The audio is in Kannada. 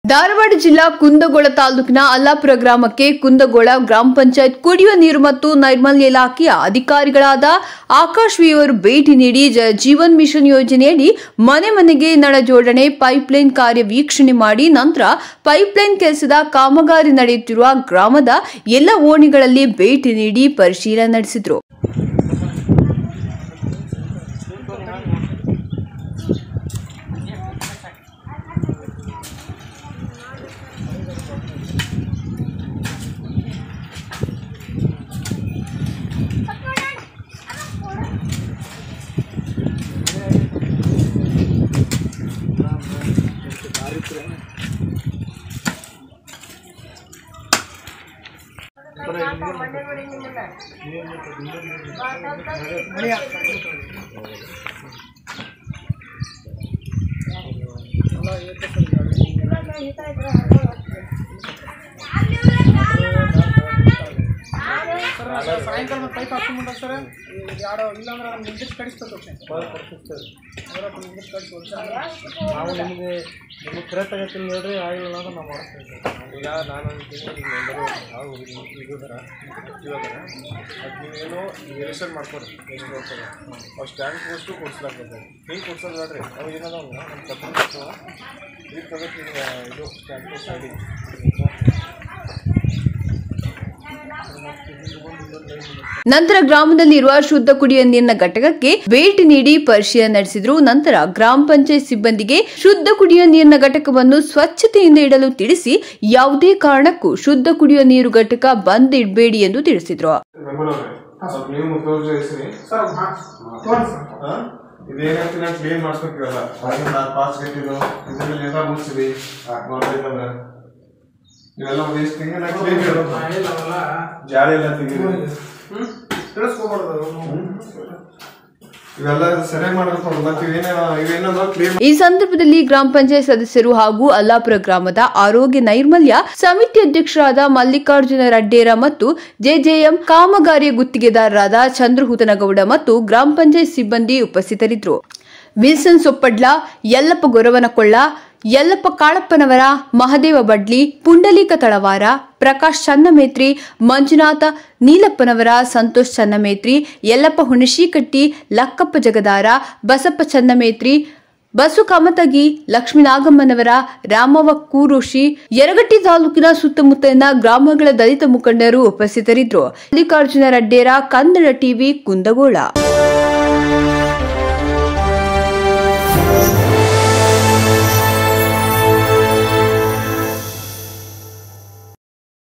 ಧಾರವಾಡ ಜಿಲ್ಲಾ ಕುಂದಗೋಳ ತಾಲೂಕಿನ ಅಲ್ಲಾಪುರ ಗ್ರಾಮಕ್ಕೆ ಕುಂದಗೋಳ ಗ್ರಾಮ ಪಂಚಾಯತ್ ಕುಡಿಯುವ ನೀರು ಮತ್ತು ನೈರ್ಮಲ್ಯ ಇಲಾಖೆಯ ಅಧಿಕಾರಿಗಳಾದ ಆಕಾಶ್ ವಿಯವರು ಭೇಟಿ ನೀಡಿ ಜ- ಜೀವನ್ ಮಿಷನ್ ಯೋಜನೆಯಡಿ ಮನೆ ಮನೆಗೆ ನಳ ಜೋಡಣೆ ಪೈಪ್ಲೈನ್ ಕಾರ್ಯ ವೀಕ್ಷಣೆ ಮಾಡಿ ನಂತರ ಪೈಪ್ಲೈನ್ ಕೆಲಸದ ಕಾಮಗಾರಿ ನಡೆಯುತ್ತಿರುವ ಗ್ರಾಮದ ಎಲ್ಲ ಓಣಿಗಳಲ್ಲಿ ಭೇಟಿ ನೀಡಿ ಪರಿಶೀಲನೆ ನಡೆಸಿದರು ಸರ್ ಸಾಯಂಕಾಲ ಮತ್ತೆ ಪೈಪ್ ಹಾಕ್ಕೊಂಡ್ಬಿಟ್ಟ ಸರ್ ಯಾರೋ ಇಲ್ಲಾಂದ್ರೆ ನಮ್ಗೆ ಇಂಟ್ರೆಸ್ಟ್ ಕಡಿಸ್ತದೆ ಇಂಟ್ರೆಸ್ಟ್ ಕಡಿಸ್ಬೋದು ನಾವು ನಿಮಗೆ ನಿಮಗೆ ಕರೆಕ್ಟ್ ಆಗತ್ತೆ ನೋಡ್ರಿ ಆಗಿಲ್ಲ ಅಂದ್ರೆ ನಾವು ಮಾಡಿಸ್ತೀವಿ ಈಗ ನಾನು ಅಂತೀನಿ ಈಗ ಎಲ್ಲರೂ ಯಾವ ಇದು ಥರ ಇವಾಗ ಅದು ನೀವೇನು ರಿಜಿಸ್ಟರ್ ಮಾಡ್ಕೊರಿ ಎಷ್ಟು ಬರ್ತದೆ ಅವ್ರು ಸ್ಟ್ಯಾಂಡ್ ಪೋಸ್ಟು ಕೊಡ್ಸ್ಲಾಗ್ತದೆ ಹಿಂಗೆ ಕೊಡ್ಸೋದು ನೋಡ್ರಿ ಅವು ಏನದ ನಮ್ಮ ಕಪ್ಪು ಈಗ ತಗೋತಿ ಇದು ಸ್ಟ್ಯಾಂಡ್ ಪೋಸ್ಟ್ ಐಡಿ ನಂತರ ಗ್ರಾಮದಲ್ಲಿರುವ ಶುದ್ಧ ಕುಡಿಯುವ ನೀರಿನ ಘಟಕಕ್ಕೆ ಭೇಟಿ ನೀಡಿ ಪರಿಶೀಲನೆ ನಡೆಸಿದ್ರು ನಂತರ ಗ್ರಾಮ ಪಂಚಾಯತ್ ಸಿಬ್ಬಂದಿಗೆ ಶುದ್ಧ ಕುಡಿಯುವ ನೀರಿನ ಘಟಕವನ್ನು ಸ್ವಚ್ಛತೆಯಿಂದ ಇಡಲು ತಿಳಿಸಿ ಯಾವುದೇ ಕಾರಣಕ್ಕೂ ಶುದ್ಧ ಕುಡಿಯುವ ನೀರು ಘಟಕ ಬಂದ್ ಇಡಬೇಡಿ ಎಂದು ತಿಳಿಸಿದ್ರು ಸ್ವಲ್ಪ ನೀವು ಮುಖ್ಯವಾಗಿ ಹೆಸರಿ ಸರ್ ಹಾಂ ತೋರಿ ಸರ್ ಇದೇನಂತ ನಾನು ಕ್ಲೀನ್ ಮಾಡಿಸ್ಬೇಕಿರಲ್ಲ ಹೊರಗಿನ ನಾಲ್ಕು ಪಾಸ್ ಗಟ್ಟಿರು ಇದರಲ್ಲಿ ಎಲ್ಲ ಮುಚ್ಚಿರಿ ನೋಡ್ಬೇಕಂದ್ರೆ ಇವೆಲ್ಲ ಒಂದು ಎಷ್ಟು ತಿಂಗಳು ನಾನು ಕ್ಲೀನ್ ಇರೋದು ಇಲ್ಲ ಅವೆಲ್ಲ ಜಾಳಿ ಎಲ್ಲ ತೆಗೀರಿ ಹ್ಞೂ ತಿಳಿಸ್ಕೊಬಾರ್ದು ಇವೆಲ್ಲ ಸರಿಯಾಗಿ ಮಾಡ್ಬೇಕು ಮತ್ತೆ ಇವೇನ ಇವೇನದ ಕ್ಲೀನ್ ಈ ಸಂದರ್ಭದಲ್ಲಿ ಗ್ರಾಮ ಪಂಚಾಯತ್ ಸದಸ್ಯರು ಹಾಗೂ ಅಲ್ಲಾಪುರ ಗ್ರಾಮದ ಆರೋಗ್ಯ ನೈರ್ಮಲ್ಯ ಸಮಿತಿ ಅಧ್ಯಕ್ಷರಾದ ಮಲ್ಲಿಕಾರ್ಜುನ ರಡ್ಡೇರ ಮತ್ತು ಜೆಜೆಎಂ ಕಾಮಗಾರಿಯ ಗುತ್ತಿಗೆದಾರರಾದ ಚಂದ್ರಹೂತನಗೌಡ ಮತ್ತು ಗ್ರಾಮ ಪಂಚಾಯತ್ ಸಿಬ್ಬಂದಿ ಉಪಸ್ಥಿತರಿದ್ದರು ವಿಲ್ಸನ್ ಸೊಪ್ಪಡ್ಲ ಯಲ್ಲಪ್ಪ ಗೊರವನಕೊಳ್ಳ ಯಲ್ಲಪ್ಪ ಕಾಳಪ್ಪನವರ ಮಹದೇವ ಬಡ್ಲಿ ಪುಂಡಲೀಕ ತಳವಾರ ಪ್ರಕಾಶ್ ಚನ್ನಮೇತ್ರಿ ಮಂಜುನಾಥ ನೀಲಪ್ಪನವರ ಸಂತೋಷ್ ಚನ್ನಮೇತ್ರಿ ಯಲ್ಲಪ್ಪ ಹುಣಶಿಕಟ್ಟಿ ಲಕ್ಕಪ್ಪ ಜಗದಾರ ಬಸಪ್ಪ ಚನ್ನಮೇತ್ರಿ ಬಸು ಕಮತಗಿ ಲಕ್ಷ್ಮೀನಾಗಮ್ಮನವರ ರಾಮವ ಕೂರೋಶಿ ಯರಗಟ್ಟಿ ತಾಲೂಕಿನ ಸುತ್ತಮುತ್ತಲಿನ ಗ್ರಾಮಗಳ ದಲಿತ ಮುಖಂಡರು ಉಪಸ್ಥಿತರಿದ್ದರು ಮಲ್ಲಿಕಾರ್ಜುನ ರಡ್ಡೇರ ಕನ್ನಡ ಟಿವಿ ಕುಂದಗೋಳ